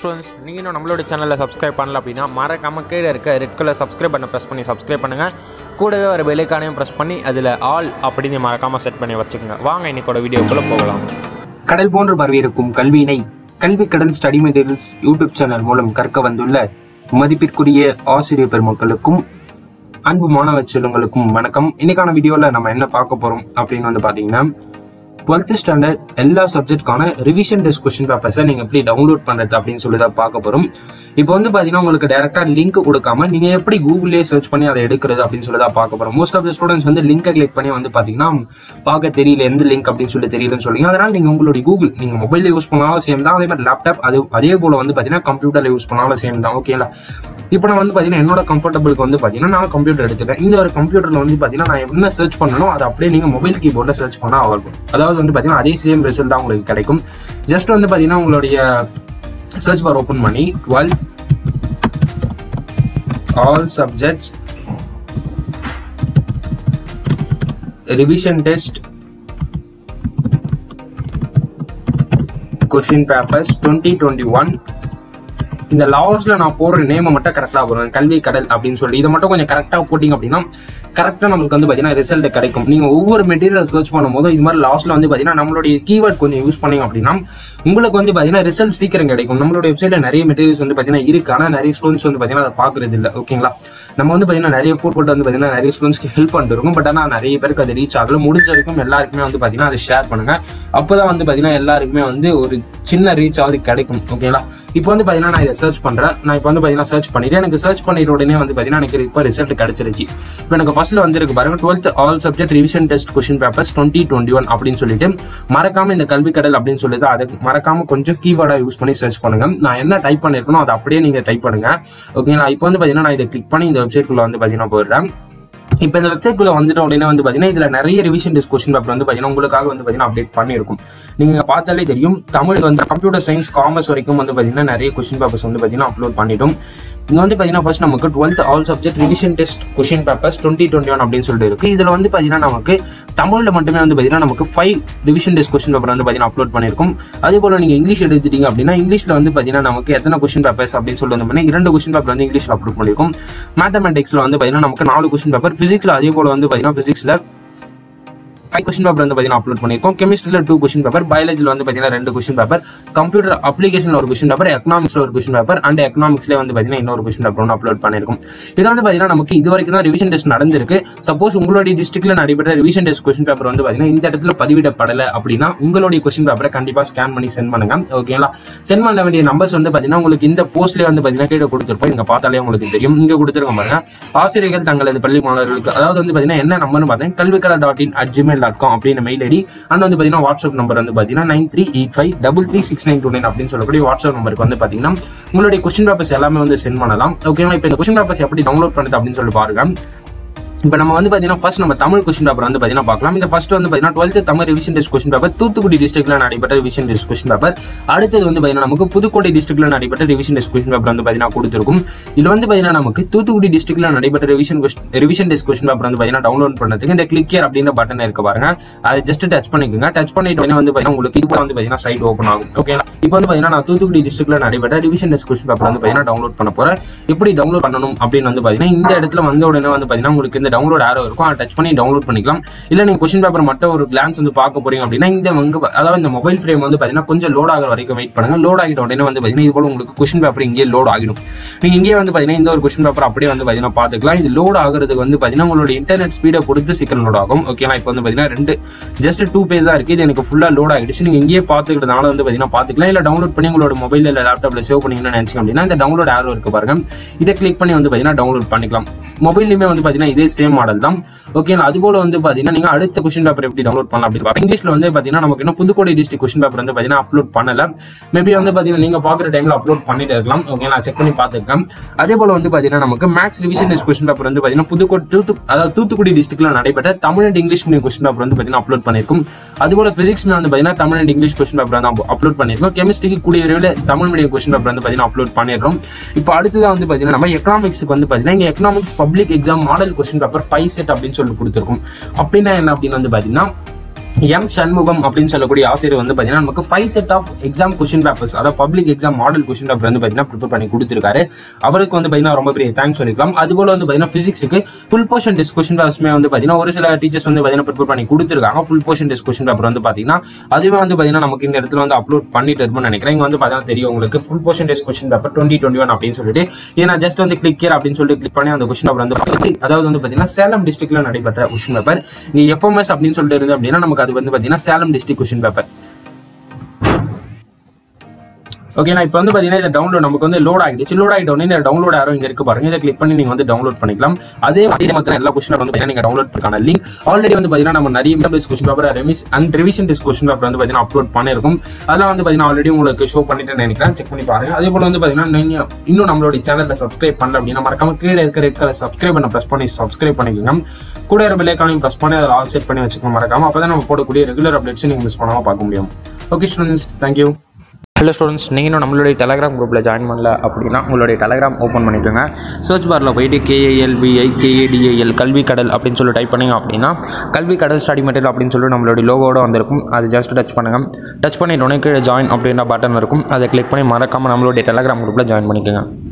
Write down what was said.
students நீங்கள் இன்னும் நம்மளோட சேனலில் சப்ஸ்கிரைப் பண்ணல அப்படின்னா மறக்காம கீழே இருக்க ரெட் கலர் சப்ஸ்கிரைப் பண்ண ப்ரெஸ் பண்ணி சப்ஸ்கிரைப் பண்ணுங்கள் கூடவே ஒரு பெல்லைக்கானையும் ப்ரெஸ் பண்ணி அதில் ஆல் அப்படின்னு மறக்காமல் செட் பண்ணி வச்சுக்கோங்க வாங்க இன்னைக்கோட வீடியோக்குள்ளே போகலாம் கடல் போன்று பரவியிருக்கும் கல்வியினை கல்வி கடல் ஸ்டடி மெட்டீரியல்ஸ் யூடியூப் சேனல் மூலம் கற்க வந்துள்ள மதிப்பிற்குரிய ஆசிரியர் பெருமக்களுக்கும் அன்பு மாணவ செல்வங்களுக்கும் வணக்கம் இன்னைக்கான வீடியோவில் நம்ம என்ன பார்க்க போறோம் அப்படின்னு வந்து பார்த்தீங்கன்னா டுவெல்த் ஸ்டாண்டர்ட் எல்லா சப்ஜெக்ட்கான ரிவிஷன் டெஸ்ட் கொஸ்டின் பேப்பர்ஸை நீங்கள் எப்படி டவுன்லோட் பண்ணுறது அப்படின்னு சொல்லி தான் பார்க்க போகிறோம் இப்போ வந்து பார்த்தீங்கன்னா உங்களுக்கு டேரெக்டாக லிங்க் கொடுக்காம நீங்கள் எப்படி கூகுள்லேயே சர்ச் பண்ணி அதை எடுக்கிறது அப்படின்னு சொல்லி தான் பார்க்க போகிறோம் மோஸ்ட் ஆஃப் த ஸ்டூடெண்ட்ஸ் வந்து லிங்கை கிளிக் பண்ணி வந்து பார்த்தீங்கன்னா பார்க்க தெரியல எந்த லிங்க் அப்படின்னு சொல்லி தெரியலன்னு சொல்லுங்க அதனால் நீங்கள் உங்களுடைய கூகுள் நீங்கள் மொபைலில் யூஸ் பண்ணாலும் சேம் தான் அதே மாதிரி லேப்டாப் அது அதே போல் வந்து பார்த்தீங்கன்னா கம்ப்யூட்டரில் யூஸ் பண்ணாலும் சேம் தான் ஓகேங்களா இப்போ நான் வந்து பார்த்தீங்கன்னா என்னோட கம்ஃபர்டபுளுக்கு வந்து பார்த்தீங்கன்னா நான் கம்ப்யூட்டர் எடுத்துட்டேன் இந்த ஒரு கம்ப்யூட்டரில் வந்து பார்த்தீங்கன்னா நான் என்ன சர்ச் பண்ணணும் அதை அப்படியே நீங்கள் மொபைல் கீபோர்டில் சர்ச் பண்ணால் ஆகும் அதாவது வந்து பார்த்தீங்கன்னா அதே சேம் ரிசல்ட் தான் உங்களுக்கு கிடைக்கும் ஜஸ்ட் வந்து பார்த்தீங்கன்னா உங்களுடைய சர்ச் பார் ஓப்பன் பண்ணி twelve all subjects revision test question papers twenty twenty one இந்த லாஸ்ட்ல நான் போடுற நேமை மட்டும் கரெக்டாக போடுவேன் கல்வி கடல் அப்படின்னு சொல்லி இதை மட்டும் கொஞ்சம் கரெக்டாக போட்டிங்க அப்படின்னா கரெக்டாக நம்மளுக்கு வந்து பார்த்தீங்கன்னா ரிசல்ட் கிடைக்கும் நீங்கள் ஒவ்வொரு மெட்டீரியல் சர்ச் பண்ணும்போது இது மாதிரி லாஸ்ட்ல வந்து பார்த்தீங்கன்னா நம்மளுடைய கீவேர்ட் கொஞ்சம் யூஸ் பண்ணீங்க அப்படின்னா உங்களுக்கு வந்து பார்த்தீங்கன்னா ரிசல்ட் சீக்கிரம் கிடைக்கும் நம்மளோட வெப்சைட்ல நிறைய மெட்டீரியல்ஸ் வந்து பார்த்தீங்கன்னா இருக்கு ஆனால் நிறைய ஸ்டூடெண்ட்ஸ் வந்து பார்த்தீங்கன்னா அதை பார்க்கறது இல்லை ஓகேங்களா நம்ம வந்து பார்த்தீங்கன்னா நிறைய ஃபோட் போட்டு வந்து பார்த்தீங்கன்னா நிறைய ஸ்டூடெண்ட்ஸ்க்கு ஹெல்ப் பண்ணிட்டு இருக்கும் பட் ஆனால் நிறைய பேருக்கு அது ரீச் ஆகல முடிஞ்ச வரைக்கும் எல்லாருக்குமே வந்து பார்த்தீங்கன்னா அதை ஷேர் பண்ணுங்க அப்போதான் வந்து பார்த்தீங்கன்னா எல்லாருக்குமே வந்து ஒரு சின்ன ரீச் ஆகுது கிடைக்கும் ஓகேங்களா இப்போ வந்து பார்த்தீங்கன்னா நான் இதை சர்ச் பண்ணுறேன் நான் இப்போ வந்து பார்த்தீங்கன்னா சர்ச் பண்ணிட்டு எனக்கு சர்ச் பண்ணிட்ட உடனே வந்து பார்த்தீங்கன்னா எனக்கு இப்போ ரிசல்ட் கிடைச்சிருச்சு இப்போ எனக்கு ஃபர்ஸ்ட்ல வந்துருக்கு பாருங்க twelfth all subject revision test question papers twenty twenty one அப்படின்னு சொல்லிட்டு மறக்காம இந்த கல்வி கடல் அப்படின்னு சொல்லிட்டு அதை மறக்காம கொஞ்சம் கீவேர்டா யூஸ் பண்ணி சர்ச் பண்ணுங்க நான் என்ன டைப் பண்ணிருக்கணும் அதை அப்படியே நீங்க டைப் பண்ணுங்க ஓகேங்களா இப்போ வந்து பார்த்தீங்கன்னா நான் இதை கிளிக் பண்ணி இந்த வெப்சைட்குள்ள வந்து பார்த்தீங்கன்னா போயிடுறேன் இப்போ இந்த வெப்சைட்குள்ள வந்துட்ட உடனே வந்து பார்த்தீங்கன்னா இதில் நிறைய ரிவிஷன் டெஸ்ட் கொஸ்டின் பேப்பர் வந்து பார்த்தீங்கன்னா உங்களுக்காக வந்து பார்த்தீங்கன்னா அப்டேட் பண்ணியிருக்கும் நீங்கள் பார்த்தாலே தெரியும் தமிழ் வந்து கம்ப்யூட்டர் சயின்ஸ் காமர்ஸ் வரைக்கும் வந்து பார்த்தீங்கன்னா நிறைய கொஸ்டின் பேப்பர்ஸ் வந்து பார்த்தீங்கன்னா அப்லோட் பண்ணிட்டோம் இங்கே வந்து பார்த்தீங்கன்னா ஃபர்ஸ்ட் நமக்கு twelfth all subject revision test question papers twenty twenty one அப்படின்னு சொல்லிட்டு இருக்கு இதில் வந்து பார்த்தீங்கன்னா நமக்கு தமிழில் மட்டுமே வந்து பார்த்தீங்கன்னா நமக்கு five revision test question paper வந்து பார்த்தீங்கன்னா அப்லோட் பண்ணியிருக்கும் அதே போல் நீங்கள் இங்கிலீஷ் எடுத்துட்டீங்க அப்படின்னா இங்கிலீஷில் வந்து பார்த்தீங்கன்னா நமக்கு எத்தனை கொஸ்டின் பேப்பர்ஸ் அப்படின்னு சொல்லி வந்து பார்த்தீங்கன்னா இரண்டு கொஸ்டின் பேப்பர் வந்து இங்கிலீஷில் அப்லோட் பண்ணியிருக்கும் மேத்தமெட்டிக்ஸில் வந்து பார்த்தீங்கன்னா நமக்கு நாலு கொஸ்டின் பேப்பர் ஃபிசிக்ஸில் அதே போல் வந்து பார்த்தீங்கன்னா ஃபிசிக்ஸில் ஃபைவ் கொஸ்டின் பேப்பர் வந்து பார்த்தீங்கன்னா அப்லோட் பண்ணியிருக்கோம் கெமிஸ்ட்ரியில் டூ கொஸ்டின் பேப்பர் பயாலஜியில் வந்து பார்த்தீங்கன்னா ரெண்டு கொஸ்டின் பேப்பர் கம்ப்யூட்டர் அப்ளிகேஷனில் ஒரு கொஸ்டின் பேப்பர் எக்கனாமிக்ஸில் ஒரு கொஸ்டின் பேப்பர் அண்ட் எக்கனாமிக்ஸ்லேயே வந்து பார்த்தீங்கன்னா இன்னொரு கொஸ்டின் பேப்பர் ஒன்று அப்லோட் பண்ணியிருக்கும் இது வந்து பார்த்தீங்கன்னா நமக்கு இது வரைக்கும் தான் ரிவிஷன் டெஸ்ட் நடந்திருக்கு சப்போஸ் உங்களுடைய டிஸ்ட்ரிக்ட்ல நடைபெற்ற ரிவிஷன் டெஸ்ட் கொஸ்டின் பேப்பர் வந்து பார்த்தீங்கன்னா இந்த இடத்துல பதிவிடப்படலை அப்படின்னா உங்களுடைய கொஸ்டின் பேப்பரை கண்டிப்பாக ஸ்கேன் பண்ணி சென்ட் பண்ணுங்க ஓகேங்களா சென்ட் பண்ண வேண்டிய நம்பர்ஸ் வந்து பார்த்தீங்கன்னா உங்களுக்கு இந்த போஸ்ட்லேயே வந்து பார்த்தீங்கன்னா கீழே கொடுத்துருப்போம் இங்கே பார்த்தாலே உங்களுக்கு தெரியும் இங்கே கொடுத்துருக்க பாருங்க ஆசிரியர்கள் தங்களது பள்ளி மாணவர்களுக்கு அதாவது வந்து பார்த்தீங்கன்னா என்ன நம்பர்னு பார்த்தீங்கன்னா கல்விக்கடா dot in at gmail dot com அப்படின்னு மெயில் ஐடி அண்ட் வந்து பார்த்தீங்கன்னா வாட்ஸ்அப் நம்பர் வந்து பார்த்தீங்கன்னா nine three eight five double three six nine two nine அப்படின்னு சொல்லக்கூடிய வாட்ஸ்அப் நம்பருக்கு வந்து பார்த்தீங்கன்னா உங்களுடைய கொஸ்டின் பேப்பர்ஸ் எல்லாமே வந்து சென்ட் பண்ணலாம் ஓகேங்களா இப்போ இந்த கொஸ்டின் பேப்பர்ஸ் எப்படி டவுன்லோட் பண்ணுறது அப்படின்னு சொல்லி பாருங்க இப்போ நம்ம வந்து பார்த்தீங்கன்னா ஃபர்ஸ்ட் நம்ம தமிழ் கொஸ்டின் பேப்பர் வந்து பார்த்தீங்கன்னா பார்க்கலாம் இந்த ஃபர்ஸ்ட் வந்து பார்த்தீங்கன்னா twelfth Tamil revision test question paper Thoothukudi டிஸ்ட்ரிக்ட்ல நடைபெற்ற ரிவிஷன் டெஸ்ட் கொஸ்டின் பேப்பர் அடுத்தது வந்து பார்த்தீங்கன்னா நமக்கு புதுக்கோட்டை டிஸ்ட்ரிக்ட்ல நடைபெற்ற ரிவிஷன் டெஸ்ட் கொஸ்டின் பேப்பர் வந்து பார்த்தீங்கன்னா கொடுத்துருக்கும் இதுல வந்து பார்த்தீங்கன்னா நமக்கு தூத்துக்குடி டிஸ்ட்ரிக்ட்ல நடைபெற்ற revision revision test question paper வந்து பார்த்தீங்கன்னா டவுன்லோட் பண்ணதுக்கு இந்த கிளிக் ஹியர் அப்படின்ற பட்டன் இருக்க பாருங்க அதை ஜஸ்ட் டச் பண்ணிக்கோங்க டச் பண்ணிட்டு உடனே வந்து பார்த்தீங்கன்னா உங்களுக்கு இது வந்து பார்த்தீங்கன்னா சைட் ஓப்பன் ஆகும் ஓகே இப்போ வந்து பார்த்தீங்கன்னா நான் தூத்துக்குடி டிஸ்ட்ரிக்ட்ல நடைபெற்ற ரிவிஷன் டெஸ்ட் கொஸ்டின் பேப்பர் வந்து பார்த்தீங்கன்னா டவுன்லோட் பண்ண போறேன் எப்படி டவுன்லோட் பண்ணணும் அப்படின்னு வந்து பார்த்தீங்கன்னா இந்த இடத்துல வந்த உடனே வந்து பார்த்தீங்கன்னா உங்களுக்கு இந்த டவுன்லோட் ஆரோ இருக்கும் அதை டச் பண்ணி டவுன்லோட் பண்ணிக்கலாம் இல்லை நீங்கள் கொஸ்டின் பேப்பர் மட்டும் ஒரு கிளான்ஸ் வந்து பார்க்க போறீங்க அப்படின்னா இந்த வந்து அதாவது இந்த மொபைல் ஃப்ரேம் வந்து பார்த்தீங்கன்னா கொஞ்சம் லோட் ஆகிற வரைக்கும் வெயிட் பண்ணுங்க லோட் ஆகிட்ட உடனே வந்து பார்த்தீங்கன்னா இது போல உங்களுக்கு கொஸ்டின் பேப்பர் இங்கே லோட் ஆகிடும் நீங்கள் இங்கே வந்து பார்த்தீங்கன்னா இந்த ஒரு கொஸ்டின் பேப்பர் அப்படியே வந்து பார்த்தீங்கன்னா பார்த்துக்கலாம் இது லோட் ஆகிறதுக்கு வந்து பார்த்தீங்கன்னா உங்களோட இன்டர்நெட் ஸ்பீடை பொறுத்து சீக்கிரம் லோட் ஆகும் ஓகேங்களா இப்போ வந்து பார்த்தீங்கன்னா ரெண்டு ஜஸ்ட் டூ பேஜ் தான் இருக்குது இது எனக்கு ஃபுல்லாக லோட் ஆகிடுச்சு நீங்கள் இங்கேயே பார்த்துக்கிறதுனால வந்து பார்த்தீங்கன்னா பார்த்துக்கலாம் இல்லை டவுன்லோட் பண்ணி உங்களோட மொபைல் இல்லை லேப்டாப்ல சேவ் பண்ணீங்கன்னு நினைச்சீங்க அப்படின்னா இந்த டவுன்லோட் ஆரோ இருக்கு பாருங்க இதை கிளிக் பண்ணி வந்து பார்த்தீங்கன்னா டவுன்லோட் பண்ணிக்கலாம் மொபைல்லையுமே வந்து பார்த்தீங்கன்னா இதே சேம் மாடல் தான் ஓகேங்களா அது போல வந்து பார்த்தீங்கன்னா நீங்கள் அடுத்த கொஸ்டின் பேப்பர் எப்படி டவுன்லோட் பண்ணலாம் அப்படின்னு பார்ப்போம் இங்கிலீஷில் வந்து பார்த்தீங்கன்னா நமக்கு இன்னும் புதுக்கோட்டை டிஸ்ட்ரிக் கொஸ்டின் பேப்பர் வந்து பார்த்தீங்கன்னா அப்லோட் பண்ணல மேபி வந்து பார்த்தீங்கன்னா நீங்கள் பார்க்குற டைமில் அப்லோட் பண்ணிட்டு இருக்கலாம் ஓகே நான் செக் பண்ணி பார்த்துருக்கேன் அதே போல வந்து பார்த்தீங்கன்னா நமக்கு maths revision test question paper வந்து பார்த்தீங்கன்னா புதுக்கோட்டை தூத்து அதாவது தூத்துக்குடி டிஸ்ட்ரிக்ட்ல நடைபெற்ற Tamil and English medium question paper வந்து பார்த்தீங்கன்னா அப்லோட் பண்ணியிருக்கும் அதுபோல பிசிக்ஸ் வந்து பார்த்தீங்கன்னா Tamil and English question paper வந்து அப்லோட் பண்ணியிருக்கோம் கெமிஸ்ட்ரிக்கு கூடிய விரைவில் தமிழ் மீடியம் கொஸ்டின் பேப்பர் வந்து பார்த்தீங்கன்னா அப்லோட் பண்ணிடுறோம் இப்போ அடுத்ததான் வந்து பார்த்தீங்கன்னா நம்ம எக்கனாமிக்ஸ்க்கு வந்து பார்த்தீங்கன்னா இங்கே economics public exam model question paper five set அப்படின்னு சொல்லி கொடுத்துருக்கும் அப்படின்னா என்ன அப்படின்னு வந்து பார்த்தீங்கன்னா எம் சண்முகம் அப்படின்னு சொல்லக்கூடிய ஆசிரியர் வந்து பார்த்தீங்கன்னா நமக்கு five set of exam question papers அதாவது public exam model question paper வந்து பார்த்தீங்கன்னா ப்ரிப்பேர் பண்ணி கொடுத்துருக்காரு அவருக்கு வந்து பார்த்தீங்கன்னா ரொம்ப பெரிய தேங்க்ஸ் சொல்லிக்கலாம் அதுபோல வந்து பார்த்தீங்கன்னா ஃபிசிக்ஸுக்கு ஃபுல் போர்ஷன் டிஸ்க் கொஷின் பேப்பர்ஸ்மே வந்து பார்த்தீங்கன்னா ஒரு சில டீச்சர்ஸ் வந்து பார்த்தீங்கன்னா ப்ரிப்பேர் பண்ணி கொடுத்துருக்காங்க full portion test question paper வந்து பார்த்தீங்கன்னா அதுவே வந்து பார்த்தீங்கன்னா நமக்கு இந்த இடத்துல வந்து அப்லோட் பண்ணிட்டு இருப்போம்னு நினைக்கிறேன் இங்க வந்து பார்த்தீங்கன்னா தெரியும் உங்களுக்கு full portion test question paper twenty twenty one அப்படின்னு சொல்லிட்டு இதை நான் ஜஸ்ட் வந்து கிளிக் அப்படின்னு சொல்லிட்டு கிளிக் பண்ணி அந்த கொஷின் பேப்பர் வந்து பார்த்து அதாவது வந்து பார்த்தீங்கன்னா சேலம் டிஸ்ட்ரிக்ட்ல நடைபெற்ற கொஷின் பேப்பர் நீ எஃப்எம்எஸ் அப்படின்னு சொல்லிட்டு இருந்து அப்படின்னா நமக்கு அது வந்து பார்த்தீங்கன்னா சேலம் டிஸ்ட்ரிக்ட் கொஷின் பேப்பர் ஓகேண்ணா இப்போ வந்து பார்த்தீங்கன்னா இந்த டவுன்லோட் நமக்கு வந்து லோட் ஆகிடுச்சு லோட் ஆகிட்ட உடனே இந்த டவுன்லோட் ஆரோ இங்கே இருக்கு பாருங்க இதை கிளிக் பண்ணி நீங்கள் வந்து டவுன்லோட் பண்ணிக்கலாம் அதே மாதிரி மற்ற எல்லா கொஸ்டின் வந்து பார்த்தீங்கன்னா நீங்கள் டவுன்லோட் பண்ணான லிங்க் ஆல்ரெடி வந்து பார்த்தீங்கன்னா நம்ம நிறைய பேஸ் கொஸ்டின் பேப்பர் ரெமிஸ் and revision test question paper வந்து பார்த்தீங்கன்னா அப்லோட் பண்ணியிருக்கும் அதெல்லாம் வந்து பார்த்தீங்கன்னா ஆல்ரெடி உங்களுக்கு ஷோ பண்ணிட்டு நினைக்கிறேன் செக் பண்ணி பாருங்க அதே போல வந்து பார்த்தீங்கன்னா நீங்கள் இன்னும் நம்மளுடைய சேனலில் சப்ஸ்கிரைப் பண்ணல அப்படின்னா மறக்காம கீழே இருக்க ரெட் கலர் சப்ஸ்கிரைப் பண்ண ப்ரெஸ் பண்ணி சப்ஸ்கிரைப் பண்ணிக்கோங்க கூட இருக்க பெல்லைக்கானையும் ப்ரெஸ் பண்ணி அதில் ஆல் செட் பண்ணி வச்சுக்கோங்க மறக்காம அப்போ தான் நம்ம போடக்கூடிய ரெகுலர் அப்டேட்ஸ் நீங்கள் மிஸ் பண்ணாமல் பார்க்க முடியும் okay students thank you hello students நீங்கள் இன்னும் நம்மளுடைய டெலகிராம் குரூப்பில் ஜாயின் பண்ணல அப்படின்னா உங்களுடைய டெலகிராம் ஓப்பன் பண்ணிக்கோங்க சர்ச் பாரில் போயிட்டு கேஏஎல்பிஐ கேஏடிஏஎல் கல்வி கடல் அப்படின்னு சொல்லி டைப் பண்ணிங்க அப்படின்னா கல்வி கடல் ஸ்டடி மெட்டீரியல் அப்படின்னு சொல்லி நம்மளுடைய லோகோட வந்திருக்கும் அது ஜஸ்ட் டச் பண்ணுங்கள் டச் பண்ணிட்டோன்னே கீழே ஜாயின் அப்படின்ற பட்டன் இருக்கும் அதை கிளிக் பண்ணி மறக்காமல் நம்மளுடைய டெலகிராம் குரூப்பில் ஜாயின் பண்ணிக்கோங்க